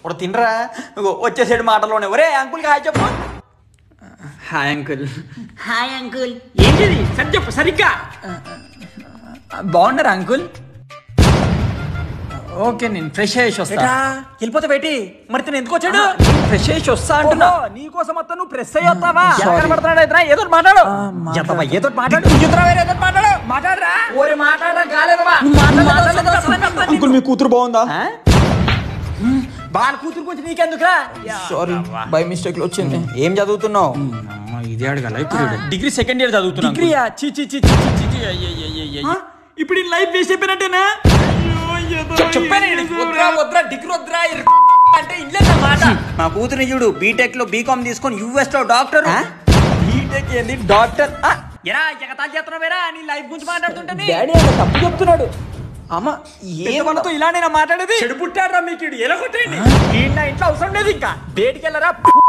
ఇప్పుడు తినరా ఇగో వచ్చేసేడు మాటలోనే ఒరే అంకుల్కి హాయ్ చెప్పు హాయ్ అంకుల్ హాయ్ అంకుల్ ఏంటిది సరి చెప్పు సరిగ్గా బాగున్నారా అంకుల్ ఓకే నేను ఫ్రెష్ అయ్యేసి వస్తా వెళ్ళిపోతే బయటి మరి తిని ఎందుకు వచ్చాడు ఫ్రెష్ అయ్యేసి వస్తా అంటున్నా నీ కోసం మొత్తం నువ్వు ప్రెస్ అయ్యొస్తావా Sorry. పడుతున్నాడు అయితే ఏదో ఒకటి మాట్లాడు మాట్లాడు. ఎంతమ్మా, ఏదో ఒకటి మాట్లాడు ఇద్దరు వేరే ఏదో ఒకటి మాట్లాడు మాట్లాడరా ఓరే మాట్లాడరా కాలేదమ్మా అంకుల్ మీ కూతురు బాగుందా బాల కూతురు గురించి నీకెందుకురా సారీ బై మిస్టేక్ లో వచ్చింది ఏం చదువుతున్నావు ఇది అడగాల ఇప్పుడు డిగ్రీ సెకండ్ ఇయర్ చదువుతున్నా డిగ్రీయా చి చి చి చి చి, చి, చి, అయ్య, అయ్య, అయ్య, అయ్య. ఇప్పుడు ఈ లైఫ్ వేస్ట్ అయిపోయినట్టేనా చెప్పాను ఈడికి, వద్దురా వద్దురా డిగ్రీ వద్దురా ఈ అంటే ఇల్లే నా మాట మా కూతురు చూడు బీటెక్ లో బీకామ్ తీసుకొని యుఎస్ లో డాక్టర్ బీటెక్ ఏంది డాక్టర్ ఎరా ఎగతాలు చేస్తున్నావేరా నీ లైఫ్ గురించి మాట్లాడుతుంటే డాడీ అన్న తప్పు చెప్తున్నాడు అమ్మ ఏ వాళ్ళతో ఇలానే నా మాట్లాడేది చెడు పుట్టారా మీకు ఎలా కొట్టండి ఈ నా ఇంట్లో అవసరం లేదు ఇంకా బయటికి వెళ్ళరా